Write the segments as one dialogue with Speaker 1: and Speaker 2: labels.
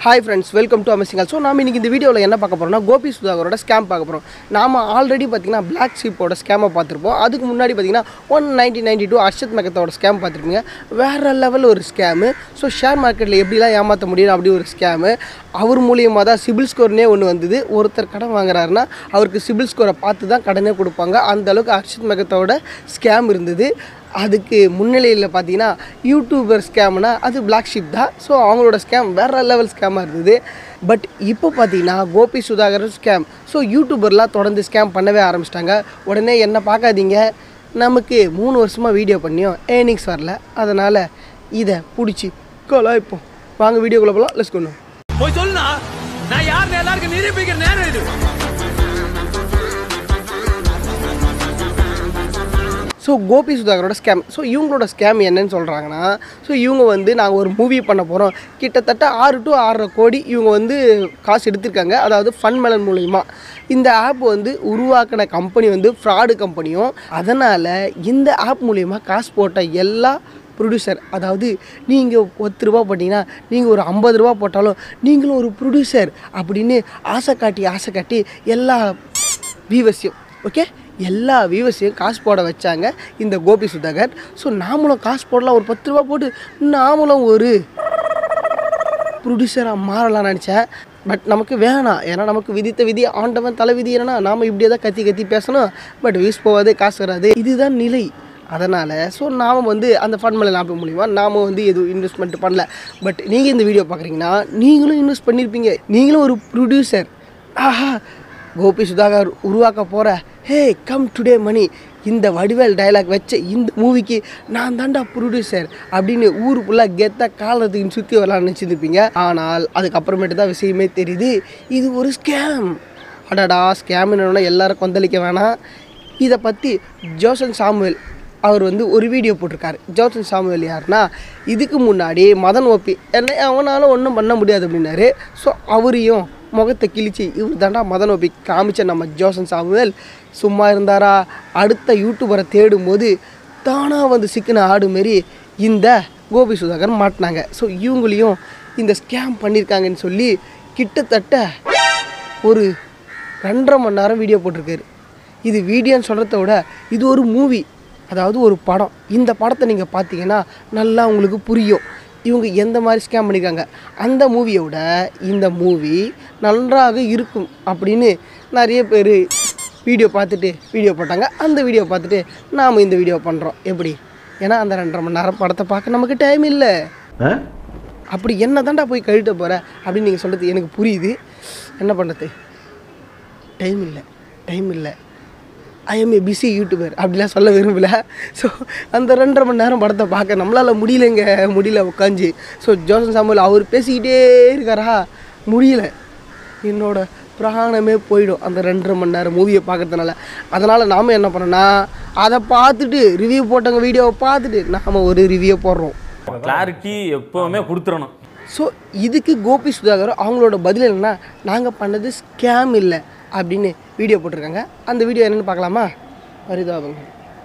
Speaker 1: Hi friends welcome to அமேசிங்கல் so நாம இன்னைக்கு இந்த வீடியோவில் என்ன பார்க்க போகிறோம்னா கோபி சுதாகரோட ஸ்கேம் பார்க்க போகிறோம் நாம ஆல்ரெடி பார்த்தீங்கன்னா பிளாக் ஷீப்போட ஸ்கேமை பார்த்துருப்போம் அதுக்கு முன்னாடி பார்த்தீங்கன்னா one nineteen ninety two Harshad மெகத்தோட ஸ்கேம் பார்த்துருப்பீங்க வேறு லெவல் ஒரு ஸ்கேமு ஸோ ஷேர் மார்க்கெட்டில் எப்படிலாம் ஏமாற்ற முடியும் அப்படி ஒரு ஸ்கேமு அவர் மூலியமாக தான் சிபில் ஸ்கோர்னே ஒன்று வந்தது ஒருத்தர் கடன் வாங்குறாருன்னா அவருக்கு சிபில் ஸ்கோரை பார்த்து தான் கடனே கொடுப்பாங்க அந்த அளவுக்கு அர்ஷத் மெகத்தோட ஸ்கேம் இருந்தது அதுக்கு முன்னிலையில் பார்த்தீங்கன்னா யூடியூபர் ஸ்கேம்னா அது பிளாக் ஷிப் தான் ஸோ அவங்களோட ஸ்கேம் வேறு லெவல் ஸ்கேமாக இருந்தது பட் இப்போ பார்த்தீங்கன்னா கோபி சுதாகர் ஸ்கேம் ஸோ யூடியூபர்லாம் தொடர்ந்து ஸ்கேம் பண்ணவே ஆரம்பிச்சிட்டாங்க உடனே என்ன பார்க்காதீங்க நமக்கு மூணு வருஷமாக வீடியோ பண்ணியும் ஏர்னிங்ஸ் வரல அதனால் இதை பிடிச்சி கலாய்ப்போம் வாங்க வீடியோக்குள்ளே போகலாம் லெஸ் கொண்டு
Speaker 2: போய் சொல்லுனா நான் யாருன்னு எல்லாருக்கும் நிரூபிக்கிற நேரம் இது
Speaker 1: ஸோ கோபி சுதாகரோட ஸ்கேம் ஸோ இவங்களோட ஸ்கேம் என்னன்னு சொல்கிறாங்கன்னா ஸோ இவங்க வந்து நாங்கள் ஒரு மூவி பண்ண போகிறோம் கிட்டத்தட்ட ஆறு டு ஆறரை கோடி இவங்க வந்து காசு எடுத்திருக்காங்க அதாவது ஃபன் மேலன் மூலிமா இந்த ஆப் வந்து உருவாக்கின கம்பெனி வந்து ஃப்ராடு கம்பெனியும் அதனால் இந்த ஆப் மூலிமா காசு போட்ட எல்லா ப்ரொடியூசர் அதாவது நீங்கள் பத்து ரூபா போட்டிங்கன்னா நீங்கள் ஒரு ஐம்பது ரூபா போட்டாலும் நீங்களும் ஒரு ப்ரொடியூசர் அப்படின்னு ஆசை காட்டி ஆசை காட்டி எல்லா வியூவர்ஸையும் ஓகே எல்லா வியூவர்ஸையும் காசு போட வச்சாங்க இந்த கோபி சுதாகர் ஸோ நாமளும் காசு போடலாம் ஒரு பத்து ரூபா போட்டு நாமளும் ஒரு ப்ரொடியூசராக மாறலாம் நினச்சேன் பட் நமக்கு வேணாம் ஏன்னா நமக்கு விதித்த விதி ஆண்டவன் தலை விதி என்னன்னா நாம் இப்படியே தான் கத்தி கத்தி பேசணும் பட் வீஸ் போகாது காசு வராது இதுதான் நிலை அதனால் ஸோ நாம் வந்து அந்த ஃபண்ட் மேலே லாபம் மூலிமா நாம் வந்து எதுவும் இன்வெஸ்ட்மெண்ட் பண்ணல பட் நீங்கள் இந்த வீடியோ பார்க்குறீங்கன்னா நீங்களும் இன்வெஸ்ட் பண்ணியிருப்பீங்க நீங்களும் ஒரு ப்ரொடியூசர் ஆஹா கோபி சுதாகர் உருவாக்க போகிற ஹே கம் டுடே மணி இந்த வடிவேல் டயலாக் வச்ச இந்த மூவிக்கு நான் தாண்டா ப்ரொடியூசர் அப்படின்னு ஊர் ஃபுல்லாக கெத்தாக காலத்துக்கு சுற்றி வரலாம்னு நினச்சிருப்பீங்க ஆனால் அதுக்கப்புறமேட்டு தான் விஷயமே தெரியுது இது ஒரு ஸ்கேம் அடடா ஸ்கேம்னு எல்லாரும் கொந்தளிக்க வேணாம் இதை பற்றி ஜோசன் சாமுவேல் அவர் வந்து ஒரு வீடியோ போட்டிருக்காரு ஜோசன் சாமுவேல் யாருன்னா இதுக்கு முன்னாடி மதன் ஓபி என்ன அவனால் ஒன்றும் பண்ண முடியாது அப்படின்னாரு ஸோ அவரையும் முகத்தை கிழிச்சு இவர் தாண்டா மதன் ஓபி காமிச்ச நம்ம ஜோசன் சாமுவேல் சும்மா இருந்தாரா அடுத்த யூடியூபரை தேடும்போது தானாக வந்து சிக்கின ஆடு மாரி இந்த கோபி சுதாகர் மாட்டினாங்க ஸோ இவங்களையும் இந்த ஸ்கேம் பண்ணியிருக்காங்கன்னு சொல்லி கிட்டத்தட்ட ஒரு ரெண்டரை மணி நேரம் வீடியோ போட்டிருக்காரு இது வீடியோன்னு சொல்கிறத விட இது ஒரு மூவி அதாவது ஒரு படம் இந்த படத்தை நீங்கள் பார்த்தீங்கன்னா நல்லா உங்களுக்கு புரியும் இவங்க எந்த மாதிரி ஸ்கேம் பண்ணியிருக்காங்க அந்த மூவியோட இந்த மூவி நன்றாக இருக்கும் அப்படின்னு நிறைய பேர் வீடியோ பார்த்துட்டு வீடியோ போட்டாங்க அந்த வீடியோ பார்த்துட்டு நாம் இந்த வீடியோ பண்ணுறோம் எப்படி ஏன்னா அந்த ரெண்டரை மணி நேரம் படத்தை பார்க்க நமக்கு டைம் இல்லை அப்படி என்ன தாண்டா போய் கழுட்ட போகிற அப்படின்னு நீங்கள் சொல்கிறது எனக்கு புரியுது என்ன பண்ணுறது டைம் இல்லை டைம் இல்லை I am a busy YouTuber அப்படிலாம் சொல்ல விரும்பல ஸோ அந்த ரெண்டரை மணி நேரம் படத்தை பார்க்க நம்மளால் முடியலைங்க முடியல உட்காந்து ஸோ ஜோசன் சாமுவேல் அவர் பேசிக்கிட்டே இருக்காரா முடியல என்னோட பிராணமே போயிடும் அந்த ரெண்டரை மணி நேரம் மூவியை பார்க்கறதுனால அதனால் நாம் என்ன பண்ணோன்னா அதை பார்த்துட்டு ரிவ்யூ போட்டவங்க வீடியோவை பார்த்துட்டு நாம் ஒரு ரிவ்யூ போடுறோம்
Speaker 3: கிளாரிட்டி எப்பவுமே கொடுத்துடணும்
Speaker 1: ஸோ இதுக்கு கோபி சுதாகர் அவங்களோட பதில் என்னன்னா நாங்கள் பண்ணது ஸ்கேம் இல்லை அப்படின்னு வீடியோ போட்டிருக்காங்க அந்த வீடியோ என்னென்னு பார்க்கலாமா பரிதாபங்க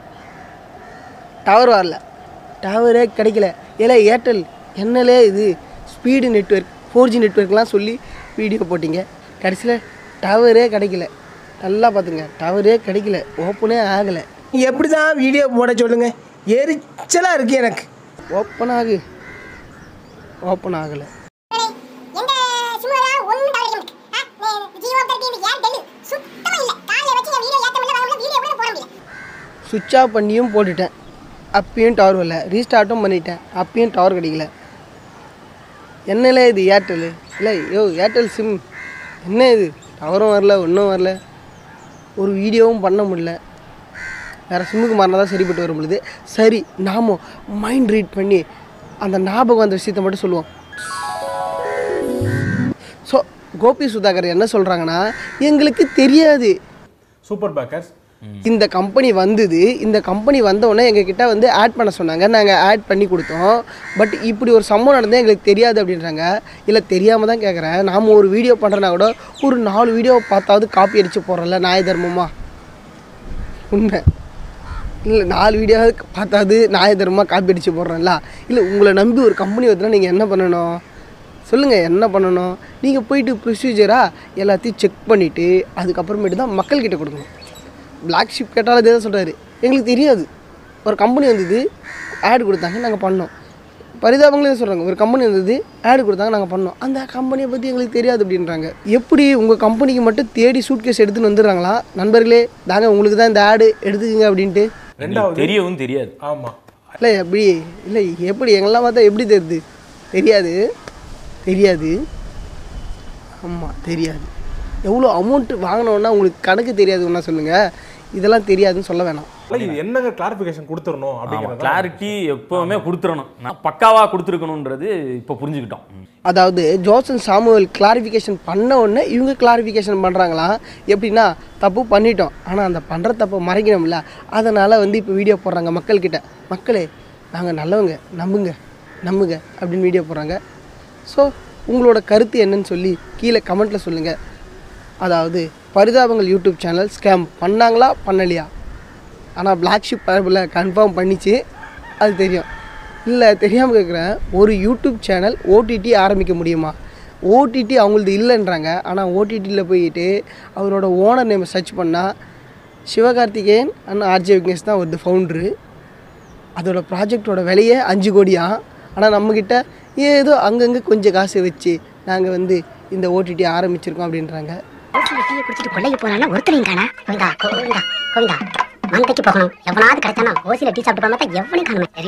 Speaker 1: டவர் வரல டவரே கிடைக்கல ஏலே ஏர்டெல் என்னலே இது ஸ்பீடு நெட்ஒர்க் ஃபோர் ஜி நெட்ஒர்க்லாம் சொல்லி வீடியோ போட்டிங்க கடைசியில் டவரே கிடைக்கல நல்லா பார்த்துங்க டவரே கிடைக்கல ஓப்பனே ஆகலை
Speaker 4: எப்படி தான் வீடியோ போட சொல்லுங்க எரிச்சலாக இருக்கு எனக்கு
Speaker 1: ஓப்பன் ஆகு ஓப்பன் ஆகலை
Speaker 5: எங்க சிம்முல ஒண்ணும் டவர் இருக்கு ஆ ஜியோ தரப்பி இந்த ஏர்டெல் சுத்தமா இல்ல காலைய வச்சு நான் வீடியோ ஏத்த முடியல வர முடியல வீடியோ கூட போட முடியல
Speaker 1: சுவிட்ச் ஆஃப் பண்ணியும் போட்டுட்டேன் அப்பயும் டவர் வரல ரீஸ்டார்ட்டும் பண்ணிட்டேன் அப்பயும் டவர் கிடைக்கல என்னல இது ஏர்டெல் இல்லை யோ ஏர்டெல் சிம் என்ன இது டவரும் வரல ஒன்றும் வரல ஒரு வீடியோவும் பண்ண முடியல வேறு சிம்முக்கு மாறினா தான் சரிப்பட்டு வர முடியுது சரி நாம மைண்ட் ரீட் பண்ணி அந்த ஞாபகம் அந்த விஷயத்தை மட்டும் சொல்லுவோம் ஸோ கோபி சுதாகர் என்ன சொல்கிறாங்கன்னா எங்களுக்கு தெரியாது
Speaker 3: சூப்பர் பேக்கர்ஸ்
Speaker 1: இந்த கம்பெனி வந்தது இந்த கம்பெனி வந்தோடனே எங்ககிட்ட வந்து ஆட் பண்ண சொன்னாங்க நாங்கள் ஆட் பண்ணி கொடுத்தோம் பட் இப்படி ஒரு சம்பவம் நடந்தே எங்களுக்கு தெரியாது அப்படின்றாங்க இல்லை தெரியாமல் தான் கேட்குறேன் நாம் ஒரு வீடியோ பண்ணுறனா கூட ஒரு நாலு வீடியோ பார்த்தாவது காப்பி அடித்து போடுறோம்ல நியாய தர்மமா உண்மை இல்லை நாலு வீடியோவாவது பார்த்தாவது நியாய தர்மமாக காப்பி அடித்து போடுறோம்ல இல்லை உங்களை நம்பி ஒரு கம்பெனி வருதுன்னா நீங்கள் என்ன பண்ணணும் சொல்லுங்கள் என்ன பண்ணணும் நீங்கள் போயிட்டு ப்ரொசீஜராக எல்லாத்தையும் செக் பண்ணிவிட்டு அதுக்கப்புறமேட்டு தான் மக்கள்கிட்ட கொடுக்கணும் பிளாக் ஷிப் கேட்டாலும் இதே தான் சொல்கிறாரு எங்களுக்கு தெரியாது ஒரு கம்பெனி வந்தது ஆட் கொடுத்தாங்க நாங்கள் பண்ணோம் பரிதாபங்களே சொல்கிறாங்க ஒரு கம்பெனி வந்தது ஆட் கொடுத்தாங்க நாங்கள் பண்ணோம் அந்த கம்பெனியை பற்றி எங்களுக்கு தெரியாது அப்படின்றாங்க எப்படி உங்கள் கம்பெனிக்கு மட்டும் தேடி சூட் கேஸ் எடுத்துன்னு வந்துடுறாங்களா நண்பர்களே தாங்க உங்களுக்கு தான் இந்த ஆடு எடுத்துக்கங்க அப்படின்ட்டு
Speaker 3: எங்களுக்கு தெரியவும் தெரியாது
Speaker 4: ஆமா
Speaker 1: இல்லை எப்படி இல்லை எப்படி எங்கெல்லாம் பார்த்தா எப்படி தெரியுது தெரியாது தெரியாது ஆமாம் தெரியாது எவ்வளோ அமௌண்ட் வாங்கினோன்னா உங்களுக்கு கணக்கு தெரியாதுன்னா சொல்லுங்கள் இதெல்லாம் தெரியாதுன்னு சொல்ல வேணாம்
Speaker 6: இல்ல, இது என்னங்க கிளாரிபிகேஷன் கொடுத்துடணும் அப்படிங்கிறது
Speaker 3: கிளாரிட்டி எப்பவுமே கொடுத்துடணும் நான் பக்காவா கொடுத்துருக்கணுன்றது இப்போ புரிஞ்சுக்கிட்டோம் ம்.
Speaker 1: அதாவது ஜோசன் சாமுவல் கிளாரிஃபிகேஷன் பண்ண உடனே இவங்க கிளாரிஃபிகேஷன் பண்ணுறாங்களாம் எப்படின்னா தப்பு பண்ணிட்டோம் ஆனால் அந்த பண்ணுற தப்பை மறைக்கணும்ல அதனால் வந்து இப்போ வீடியோ போடுறாங்க மக்கள்கிட்ட மக்களே நாங்கள் நல்லவங்க நம்புங்க நம்புங்க அப்படின்னு வீடியோ போடுறாங்க ஸோ உங்களோட கருத்து என்னன்னு சொல்லி கீழே கமெண்ட்டில் சொல்லுங்கள் அதாவது பரிதாபங்கள் யூடியூப் சேனல் ஸ்கேம் பண்ணாங்களா பண்ணலையா ஆனால் பிளாக் ஷிப் பரப்பில் கன்ஃபார்ம் பண்ணிச்சு அது தெரியும் இல்லை தெரியாமல் கேட்குறேன் ஒரு யூடியூப் சேனல் ஓடிடி ஆரம்பிக்க முடியுமா ஓடிடி அவங்களது இல்லைன்றாங்க ஆனால் ஓடிடியில் போயிட்டு அவரோட ஓனர் நேம் சர்ச் பண்ணால் சிவகார்த்திகேயன் அண்ட் ஆர்ஜே விக்னேஷ் தான் வருது ஃபவுண்ட்ரு அதோட ப்ராஜெக்டோட விலையே அஞ்சு கோடியா ஆனால் நம்மக்கிட்ட ஏதோ அங்கங்கே கொஞ்சம் காசு வச்சு நாங்கள் வந்து இந்த ஓடிடி ஆரம்பிச்சிருக்கோம் அப்படின்றாங்க
Speaker 7: ஓசில டீயை குடிச்சிட்டு கொள்ளைக்கு போனாலும் ஒருத்தரையும் காணா கோவிந்தா கோவிந்தா கோவிந்தா மந்தைக்கு போகணும் எவனாவது கிடைச்சானா ஓசில டீ சாப்பிட்டு பார்த்தா எவனையும் காணுமே